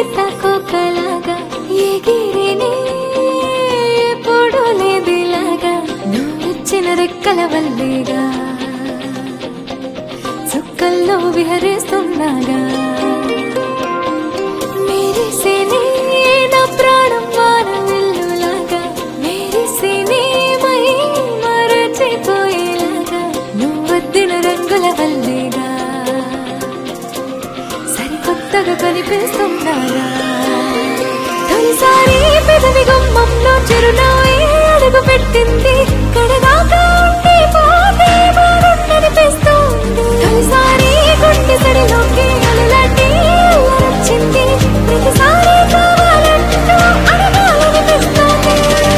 సీతాకోకలాగా ఎగిరినే ఎప్పుడు లేదిలాగా నువ్వు ఇచ్చిన రెక్కల వల్లేగా చుక్కల్లో విహరిస్తున్నాగా మెరిసేనే నా ప్రాణం వానవిల్లులాగా మెరిసేనే మై మరచిపోయేలాగా నువ్వొద్దిన రంగుల వల్లేగా సరికొత్తగా కనిపిస్తున్నాగా తొలిసారి పెదవి గుమ్మంలో చిరునవ్వే అడుగు పెట్టింది కడదాకా ఉంటే పోతే బాగుండనిపిస్తోంది తొలిసారి గుండె సరిలోకి అలలాంటి వచ్చింది ప్రతిసారి కావాలంటూ అడగాలనిపిస్తోంది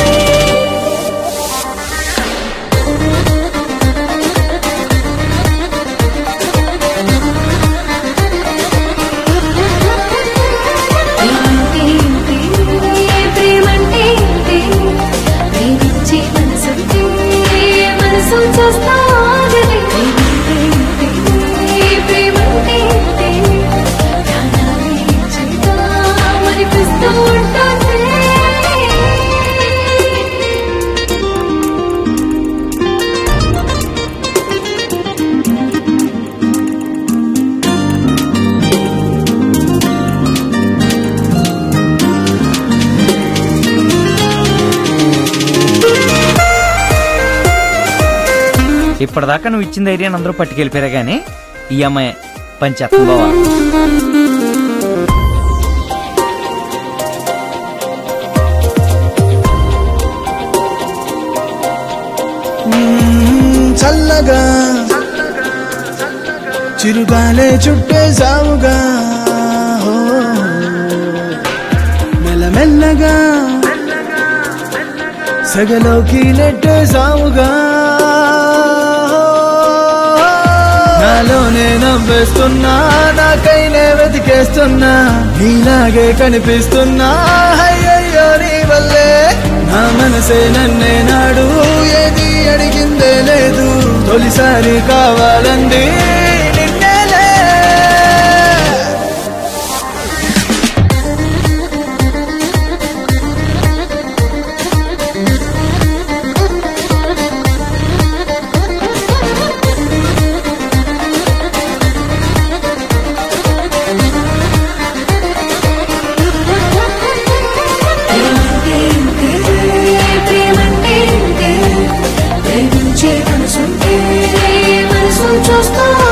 ప్రేమంటే ఏంటి? ప్రేమంటే ఏంటి? ప్రేమించే మనసుంటే మనసు చూస్తా ఆగదే. ప్రేమంటే ఏంటి? ప్రేమంటే ఏంటి? ప్రాణాలే ఇచ్చేద్దామనిపిస్తూ ఉంటుంది. ఇప్పటిదాకా నువ్వు ఇచ్చిన ధైర్యాన్ని అందరూ పట్టుకెళ్ళిపోయారు కానీ ఈ అమ్మాయి పంచేత్తం బావా చల్లగా చిరుగాలే చుట్టేసావుగా హో. మెల్లమెల్లగా సగలోకి నెట్టేసావుగా నాలోనే నవ్వేస్తున్నా నాకైనే వెతికేస్తున్నా నీలాగే కనిపిస్తున్నా అయ్యయ్యో నీ వల్లే నా మనసే నన్నే నాడు ఏది అడిగిందే లేదు తొలిసారి కావాలంది నిన్నేలే ప్రేమంటే ఏంటి? ప్రేమంటే ఏంటి? ప్రేమించే మనసుంటే మనసు చూస్తా